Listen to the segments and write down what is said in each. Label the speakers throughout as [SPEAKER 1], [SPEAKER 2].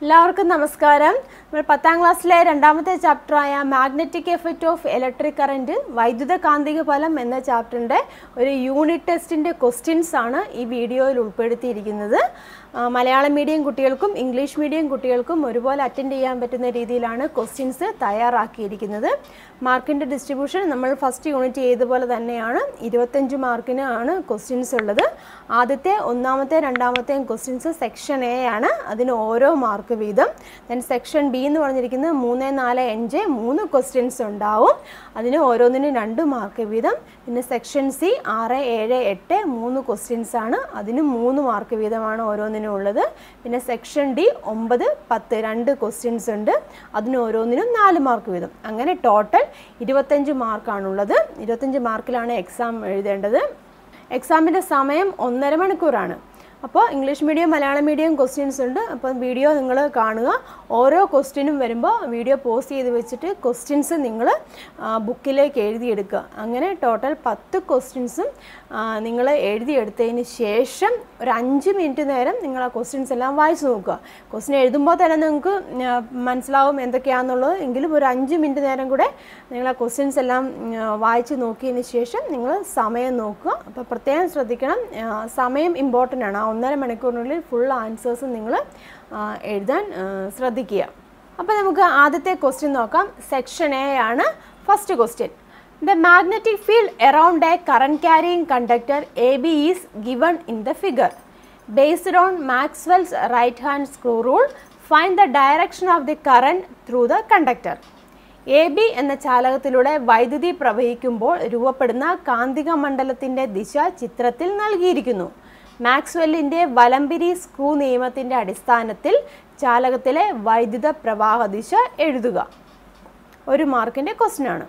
[SPEAKER 1] എല്ലാവർക്കും നമസ്കാരം നമ്മൾ പത്താം ക്ലാസ്സിലെ രണ്ടാമത്തെ ചാപ്റ്ററായ magnetic effect of electric current വൈദ്യുത കാന്തിക ഫലം എന്ന ചാപ്റ്ററിൻ്റെ ഒരു യൂണിറ്റ് ടെസ്റ്റിൻ്റെ ക്വസ്റ്റ്യൻസ് ആണ് ഈ വീഡിയോയിൽ ഉൾപ്പെടുത്തിയിരിക്കുന്നത് ആ, മലയാളം മീഡിയം കുട്ടികൾക്കും ഇംഗ്ലീഷ് മീഡിയം കുട്ടികൾക്കും ഒരുപോലെ അറ്റൻഡ് ചെയ്യാൻ പറ്റുന്ന രീതിയിലാണ് ക്വസ്റ്റ്യൻസ് തയ്യാറാക്കിയിരിക്കുന്നത് മാർക്കിൻ്റെ ഡിസ്ട്രിബ്യൂഷൻ നമ്മൾ ഫസ്റ്റ് യൂണിറ്റ് ചെയ്തതുപോലെ തന്നെയാണ് ഇരുപത്തഞ്ച് മാർക്കിന് ആണ് ക്വസ്റ്റ്യൻസ് ഉള്ളത് ആദ്യത്തെ ഒന്നാമത്തെ രണ്ടാമത്തെയും ക്വസ്റ്റ്യൻസ് സെക്ഷൻ എ ആണ് അതിന് ഓരോ മാർക്ക് വീതം ദെൻ സെക്ഷൻ ബി എന്ന് പറഞ്ഞിരിക്കുന്നത് മൂന്ന് നാല് അഞ്ച് മൂന്ന് ക്വസ്റ്റ്യൻസ് ഉണ്ടാവും അതിന് ഓരോന്നിനും രണ്ട് മാർക്ക് വീതം പിന്നെ സെക്ഷൻ സി ആറ് ഏഴ് എട്ട് മൂന്ന് ക്വസ്റ്റ്യൻസ് ആണ് അതിന് മൂന്ന് മാർക്ക് വീതമാണ് ഓരോന്നിനും ഉള്ളത് പിന്നെ സെക്ഷൻ ഡി ഒമ്പത് പത്ത് രണ്ട് ക്വസ്റ്റ്യൻസ് ഉണ്ട് അതിന് ഓരോന്നിനും നാല് മാർക്ക് വീതം അങ്ങനെ ടോട്ടൽ ഇരുപത്തഞ്ച് മാർക്കാണുള്ളത് ഇരുപത്തഞ്ച് മാർക്കിലാണ് എക്സാം എഴുതേണ്ടത് എക്സാമിൻ്റെ സമയം ഒന്നര മണിക്കൂറാണ് അപ്പോൾ English medium Malayalam medium questions ഉണ്ട് അപ്പോൾ വീഡിയോ നിങ്ങൾ കാണുക ഓരോ ക്വസ്റ്റ്യനും വരുമ്പോൾ വീഡിയോ പോസ്റ്റ് ചെയ്ത് വെച്ചിട്ട് ക്വസ്റ്റ്യൻസ് നിങ്ങൾ ബുക്കിലേക്ക് എഴുതിയെടുക്കുക അങ്ങനെ ടോട്ടൽ പത്ത് ക്വസ്റ്റ്യൻസും നിങ്ങൾ എഴുതിയെടുത്തതിന് ശേഷം ഒരു അഞ്ച് മിനിറ്റ് നേരം നിങ്ങൾ ആ ക്വസ്റ്റ്യൻസ് എല്ലാം വായിച്ച് നോക്കുക ക്വസ്റ്റ്യൻ എഴുതുമ്പോൾ തന്നെ നിങ്ങൾക്ക് ആ, മനസ്സിലാവും എന്തൊക്കെയാണെന്നുള്ളത് എങ്കിലും ഒരു അഞ്ച് മിനിറ്റ് നേരം കൂടെ നിങ്ങൾ ആ ക്വസ്റ്റ്യൻസ് എല്ലാം ഉം, വായിച്ച് നോക്കിയതിന് ശേഷം നിങ്ങൾ സമയം നോക്കുക അപ്പോൾ പ്രത്യേകം ശ്രദ്ധിക്കണം ആ, സമയം ഇമ്പോർട്ടൻ്റ് ആണ് ആ ഒന്നര മണിക്കൂറിനുള്ളിൽ ഫുൾ ആൻസേഴ്സ് നിങ്ങൾ എഴുതാൻ ആ, ശ്രദ്ധിക്കുക അപ്പോൾ നമുക്ക് ആദ്യത്തെ ക്വസ്റ്റ്യൻ നോക്കാം സെക്ഷൻ എ ആണ് first question the magnetic field around a current carrying conductor A B is given in the figure based on Maxwell's right hand screw rule find the direction of the current through the conductor A B എന്ന ചാലകത്തിലൂടെ വൈദ്യുതി പ്രവഹിക്കുമ്പോൾ രൂപപ്പെടുന്ന കാന്തിക മണ്ഡലത്തിൻ്റെ ദിശ ചിത്രത്തിൽ നൽകിയിരിക്കുന്നു മാക്സ്വെല്ലിൻ്റെ വലംപിരി screw നിയമത്തിൻ്റെ അടിസ്ഥാനത്തിൽ ചാലകത്തിലെ വൈദ്യുത പ്രവാഹ ദിശ എഴുതുക ഒരു മാർക്കിൻ്റെ ക്വസ്റ്റ്യൻ ആണ്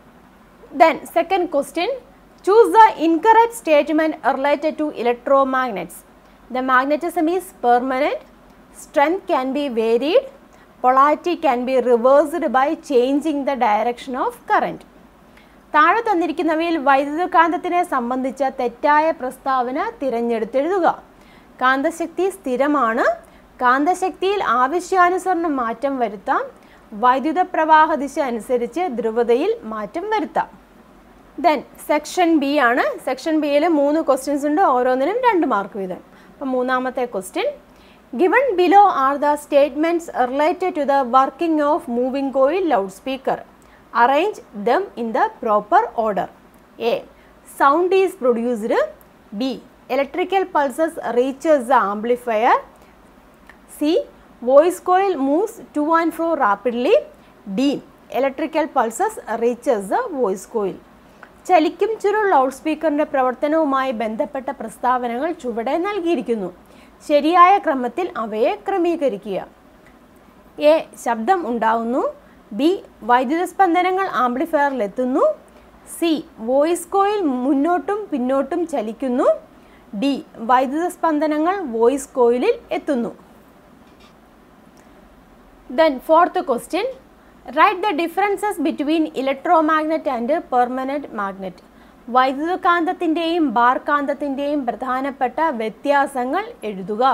[SPEAKER 1] then second question choose the incorrect statement related to electromagnets the magnetism is permanent strength can be varied polarity can be reversed by changing the direction of current താഴെ തന്നിരിക്കുന്നവയിൽ വൈദ്യുതകാന്തത്തിനെ സംബന്ധിച്ച തെറ്റായ പ്രസ്താവന തിരഞ്ഞെടുത്തെഴുതുക കാന്തശക്തി സ്ഥിരമാണ് കാന്തശക്തിയിൽ ആവശ്യാനുസരണം മാറ്റം വരുത്താം വൈദ്യുത പ്രവാഹ ദിശ അനുസരിച്ച് ധ്രുവതയിൽ മാറ്റം വരുത്താം ദെൻ സെക്ഷൻ ബി ആണ് സെക്ഷൻ ബിയിൽ മൂന്ന് ക്വസ്റ്റ്യൻസ് ഉണ്ട് ഓരോന്നിനും രണ്ട് മാർക്ക് വീതം അപ്പം മൂന്നാമത്തെ question given below are the statements related to the working of moving coil loud speaker arrange them in the proper order A sound is produced B electrical pulses reaches the amplifier C voice coil moves to and fro rapidly D electrical pulses reaches the voice coil ചലിക്കും ചുരുൾ loud സ്പീക്കറിൻ്റെ പ്രവർത്തനവുമായി ബന്ധപ്പെട്ട പ്രസ്താവനകൾ ചുവടെ നൽകിയിരിക്കുന്നു ശരിയായ ക്രമത്തിൽ അവയെ ക്രമീകരിക്കുക എ ശബ്ദം ഉണ്ടാവുന്നു ബി വൈദ്യുത സ്പന്ദനങ്ങൾ ആംപ്ലിഫയറിലെത്തുന്നു സി വോയിസ് കോയിൽ മുന്നോട്ടും പിന്നോട്ടും ചലിക്കുന്നു ഡി വൈദ്യുത സ്പന്ദനങ്ങൾ വോയിസ് കോയിലിൽ എത്തുന്നു then fourth question write the differences between electromagnet and permanent magnet വൈദ്യുതകാന്തത്തിൻ്റെയും ബാർ കാന്തത്തിൻ്റെയും പ്രധാനപ്പെട്ട വ്യത്യാസങ്ങൾ എഴുതുക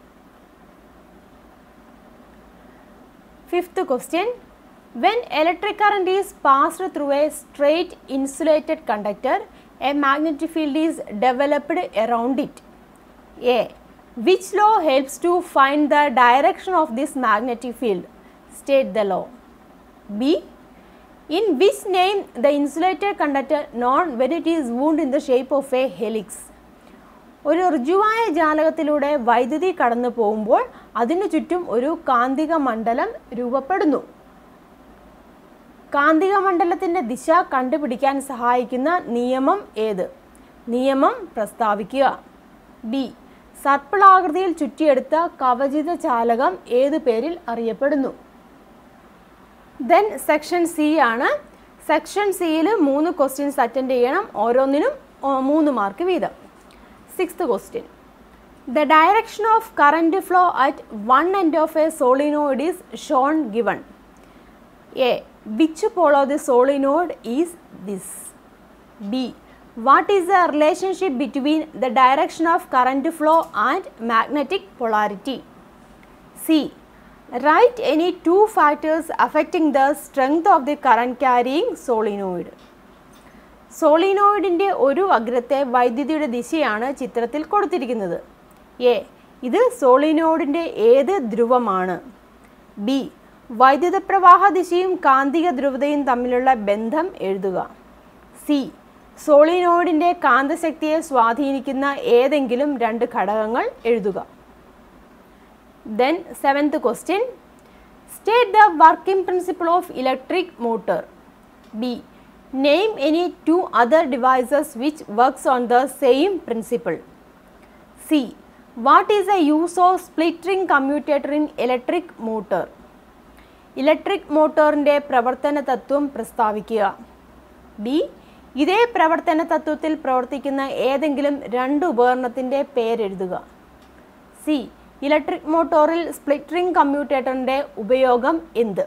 [SPEAKER 1] fifth question when electric current is passed through a straight insulated conductor a magnetic field is developed around it A. Which law helps to find the direction of this magnetic field? State the law. B. In which name the insulated conductor known when it is wound in the shape of a helix? ഒരു ഋജുവായ ജാലകത്തിലൂടെ വൈദ്യുതി കടന്നു പോകുമ്പോൾ അതിനു ചുറ്റും ഒരു കാന്തിക മണ്ഡലം രൂപപ്പെടുന്നു കാന്തിക മണ്ഡലത്തിൻ്റെ ദിശ കണ്ടുപിടിക്കാൻ സഹായിക്കുന്ന നിയമം ഏത് നിയമം പ്രസ്താവിക്കുക ബി സർപ്പിളാകൃതിയിൽ ചുറ്റിയെടുത്ത കവചിത ചാലകം ഏതു പേരിൽ അറിയപ്പെടുന്നു ദെൻ സെക്ഷൻ സി ആണ് സെക്ഷൻ സിയിൽ മൂന്ന് ക്വസ്റ്റ്യൻസ് അറ്റൻഡ് ചെയ്യണം ഓരോന്നിനും ഓ, മൂന്ന് മാർക്ക് വീതം sixth question the direction of current flow at one end of a solenoid is shown given A which pole of the solenoid is this B what is the relationship between the direction of current flow and magnetic polarity C write any two factors affecting the strength of the current carrying solenoid സോളിനോയിഡിൻ്റെ ഒരു അഗ്രത്തെ വൈദ്യുതിയുടെ ദിശയാണ് ചിത്രത്തിൽ കൊടുത്തിരിക്കുന്നത് A ഇത് സോളിനോയിഡിൻ്റെ ഏത് ധ്രുവമാണ് B വൈദ്യുത പ്രവാഹ ദിശയും കാന്തിക ധ്രുവതയും തമ്മിലുള്ള ബന്ധം എഴുതുക സി സോളിനോയിഡിൻ്റെ കാന്തശക്തിയെ സ്വാധീനിക്കുന്ന ഏതെങ്കിലും രണ്ട് ഘടകങ്ങൾ എഴുതുക then seventh question state the working principle of electric motor B name any two other devices which works on the same principle C what is a use of split ring commutator in electric motor electric മോട്ടോറിൻ്റെ പ്രവർത്തന തത്വം പ്രസ്താവിക്കുക B ഇതേ പ്രവർത്തന തത്വത്തിൽ പ്രവർത്തിക്കുന്ന ഏതെങ്കിലും രണ്ട് ഉപകരണത്തിൻ്റെ പേരെഴുതുക സി ഇലക്ട്രിക് മോട്ടോറിൽ സ്പ്ലിറ്റ് റിംഗ് കമ്മ്യൂട്ടേറ്ററിൻ്റെ ഉപയോഗം എന്ത്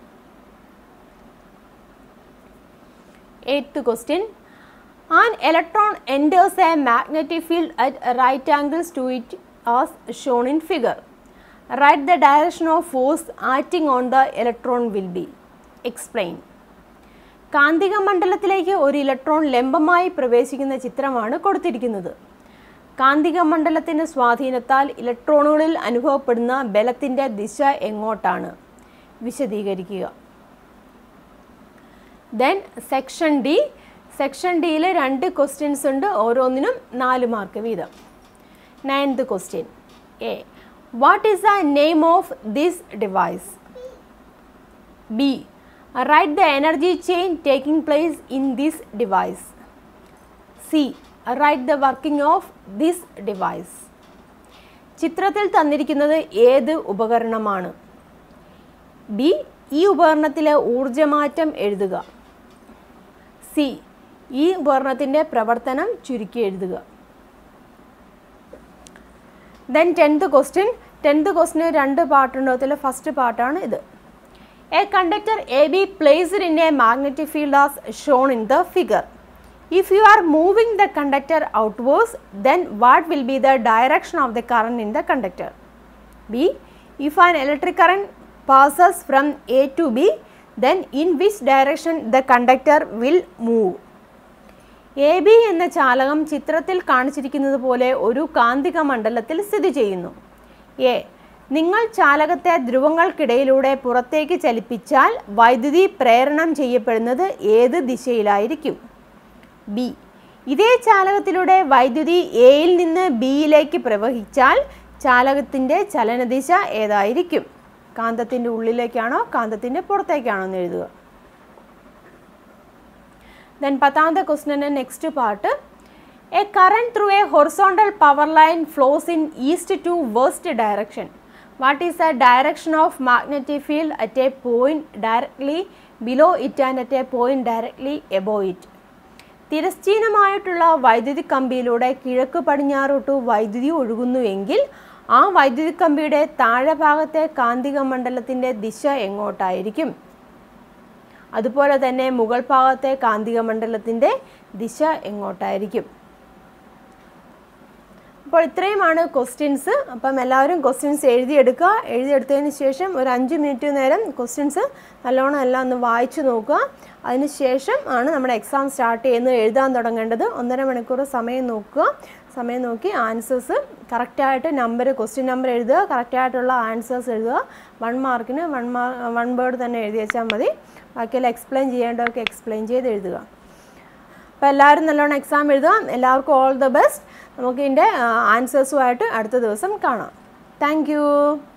[SPEAKER 1] eighth question an electron enters a magnetic field at right angles to it as shown in figure write the direction of force acting on the electron will be explain കാന്തിക മണ്ഡലത്തിലേക്ക് ഒരു electron ലംബമായി പ്രവേശിക്കുന്ന ചിത്രമാണ് കൊടുത്തിരിക്കുന്നത് കാന്തിക മണ്ഡലത്തിൻ്റെ സ്വാധീനത്താൽ ഇലക്ട്രോണുകളിൽ അനുഭവപ്പെടുന്ന ബലത്തിൻ്റെ ദിശ എങ്ങോട്ടാണ് വിശദീകരിക്കുക ദെൻ സെക്ഷൻ ഡി സെക്ഷൻ ഡിയിൽ രണ്ട് ക്വസ്റ്റ്യൻസ് ഉണ്ട് ഓരോന്നിനും നാല് മാർക്ക് വീതം ninth question A what is the name of this device B write the energy chain taking place in this device C write the working of this device ചിത്രത്തിൽ തന്നിരിക്കുന്നത് ഏത് ഉപകരണമാണ് ബി ഈ ഉപകരണത്തിലെ ഊർജമാറ്റം എഴുതുക സി ഈ ഉപകരണത്തിൻ്റെ പ്രവർത്തനം ചുരുക്കി എഴുതുക ദെൻ ടെൻത്ത് ക്വസ്റ്റ്യൻ ടെൻത്ത് ക്വസ്റ്റിന് രണ്ട് പാട്ടുണ്ട് അതിൽ ഫസ്റ്റ് പാർട്ടാണ് ഇത് A conductor A B placed in a magnetic field as shown in the figure if you are moving the conductor outwards then what will be the direction of the current in the conductor B if an electric current passes from A to B, then in which direction the conductor will move. A B എന്ന ചാലകം ചിത്രത്തിൽ കാണിച്ചിരിക്കുന്നത് പോലെ ഒരു കാന്തിക മണ്ഡലത്തിൽ സ്ഥിതി ചെയ്യുന്നു എ നിങ്ങൾ ചാലകത്തെ ധ്രുവങ്ങൾക്കിടയിലൂടെ പുറത്തേക്ക് ചലിപ്പിച്ചാൽ വൈദ്യുതി പ്രേരണം ചെയ്യപ്പെടുന്നത് ഏത് ദിശയിലായിരിക്കും ബി ഇതേ ചാലകത്തിലൂടെ വൈദ്യുതി എയിൽ നിന്ന് ബിയിലേക്ക് പ്രവഹിച്ചാൽ ചാലകത്തിൻ്റെ ചലനദിശ ഏതായിരിക്കും കാന്തത്തിൻ്റെ ഉള്ളിലേക്കാണോ കാന്തത്തിൻ്റെ പുറത്തേക്കാണോ എന്ന് എഴുതുക ദെൻ പത്താമത്തെ ക്വസ്റ്റിൻ്റെ next part a current through a horizontal power line flows in east to west direction what is the direction of magnetic field at a point directly below it and at a point directly above it തിരശ്ചീനമായിട്ടുള്ള വൈദ്യുതി കമ്പിയിലൂടെ കിഴക്ക് പടിഞ്ഞാറോട്ട് വൈദ്യുതി ഒഴുകുന്നുവെങ്കിൽ ആ വൈദ്യുതി കമ്പിയുടെ താഴെ ഭാഗത്തെ കാന്തിക മണ്ഡലത്തിൻ്റെ ദിശ എങ്ങോട്ടായിരിക്കും അതുപോലെ തന്നെ മുകൾ ഭാഗത്തെ കാന്തിക മണ്ഡലത്തിൻ്റെ ദിശ എങ്ങോട്ടായിരിക്കും അപ്പോൾ ഇത്രയുമാണ് ക്വസ്റ്റ്യൻസ് അപ്പം എല്ലാവരും ക്വസ്റ്റ്യൻസ് എഴുതിയെടുക്കുക എഴുതിയെടുത്തതിന് ശേഷം ഒരു അഞ്ച് മിനിറ്റ് നേരം ക്വസ്റ്റ്യൻസ് നല്ലോണം എല്ലാം ഒന്ന് വായിച്ചു നോക്കുക അതിന് ശേഷം ആണ് നമ്മുടെ എക്സാം സ്റ്റാർട്ട് ചെയ്യുന്നത് എഴുതാൻ തുടങ്ങേണ്ടത് ഒന്നര മണിക്കൂർ സമയം നോക്കുക സമയം നോക്കി ആൻസേഴ്സ് കറക്റ്റായിട്ട് നമ്പർ ക്വസ്റ്റ്യൻ നമ്പർ എഴുതുക കറക്റ്റായിട്ടുള്ള ആൻസേഴ്സ് എഴുതുക വൺ മാർക്കിന് വൺ മാർ വൺ വേർഡ് തന്നെ എഴുതി വെച്ചാൽ മതി ബാക്കിയെല്ലാം എക്സ്പ്ലെയിൻ ചെയ്യേണ്ടതൊക്കെ എക്സ്പ്ലെയിൻ ചെയ്ത് എഴുതുക അപ്പോൾ എല്ലാവരും നല്ലോണം എക്സാം എഴുതുക എല്ലാവർക്കും ഓൾ ദ ബെസ്റ്റ് നമുക്ക് ഇതിൻ്റെ ആൻസേഴ്സുമായിട്ട് അടുത്ത ദിവസം കാണാം താങ്ക്